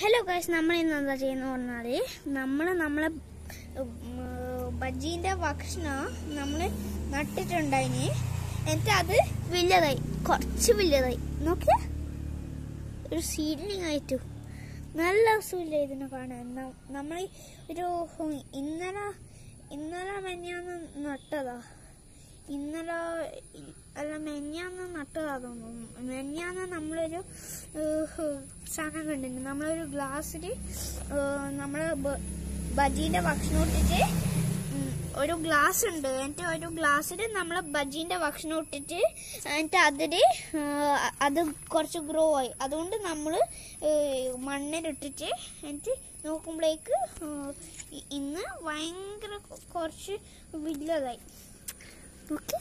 hello guys നമ്മൾ ഇന്ന് എന്താ ചെയ്യുന്ന പറഞ്ഞാൽ നമ്മൾ നമ്മളെ ഉം, ബജ്ജീൻ്റെ ഭക്ഷണം നമ്മൾ നട്ടിട്ടുണ്ടായിന് എന്നിട്ട് അത് വലുതായി കുറച്ച് വലുതായി നോക്കിയ ഒരു സീഡ്ലിംഗ് ആയിട്ടു നല്ല രസമില്ല ഇതിനെ കാണാൻ നമ്മൾ ഒരു ഇന്നലെ ഇന്നലെ മെഞ്ഞാന്ന് നട്ടതാ ഇന്നലെ അല്ല മെഞ്ഞാന്ന് നട്ടതാ തോന്നുന്നു മെഞ്ഞാന്ന് നമ്മളൊരു ഏഹ്, സാധനം കണ്ടിട്ടുണ്ട് നമ്മളൊരു ഗ്ലാസ്സിൽ നമ്മൾ ബജീൻ്റെ ഭക്ഷണം ഇട്ടിട്ട് ഉം, ഒരു ഗ്ലാസ് ഉണ്ട് എന്നിട്ട് ഒരു ഗ്ലാസ്സിൽ നമ്മൾ ബജീൻ്റെ ഭക്ഷണം ഇട്ടിട്ട് എന്നിട്ട് അതിൽ അത് കുറച്ച് ഗ്രോ ആയി അതുകൊണ്ട് നമ്മൾ മണ്ണിലിട്ടിട്ട് എന്നിട്ട് നോക്കുമ്പോഴേക്ക് ഏഹ്, ഇ- ഇന്ന് ഭയങ്കര കൊ- കുറച്ച് വലുതായി ഓക്കെ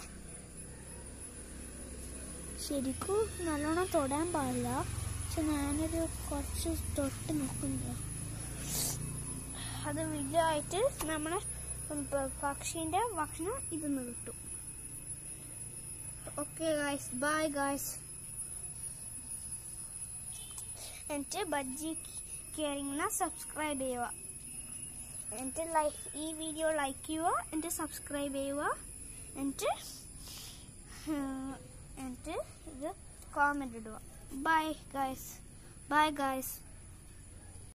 ശരിക്കും നല്ലോണം തൊടാൻ പാടില്ല പക്ഷെ ഞാനൊരു കുറച്ച് തൊട്ട് നോക്കുന്നു അത് വലുതായിട്ട് നമ്മളെ പ- പക്ഷീൻ്റെ ഭക്ഷണം ഇതൊന്ന് കിട്ടും ഓക്കെ ഗായ്സ് ബൈ ഗായ്സ് എന്നിട്ട് ബജ്ജി കെയറിങ്ങിനെ സബ്സ്ക്രൈബ് ചെയ്യുക എന്നിട്ട് ലൈക്ക് ഈ വീഡിയോ ലൈക്ക് ചെയ്യുക എന്നിട്ട് സബ്സ്ക്രൈബ് ചെയ്യുക എന്നിട്ട് ഏഹ്, എന്നിട്ട് ഇത് കോമെന്റ് ഇടുക ബൈ ഗായ്സ് ബൈ ഗായ്സ്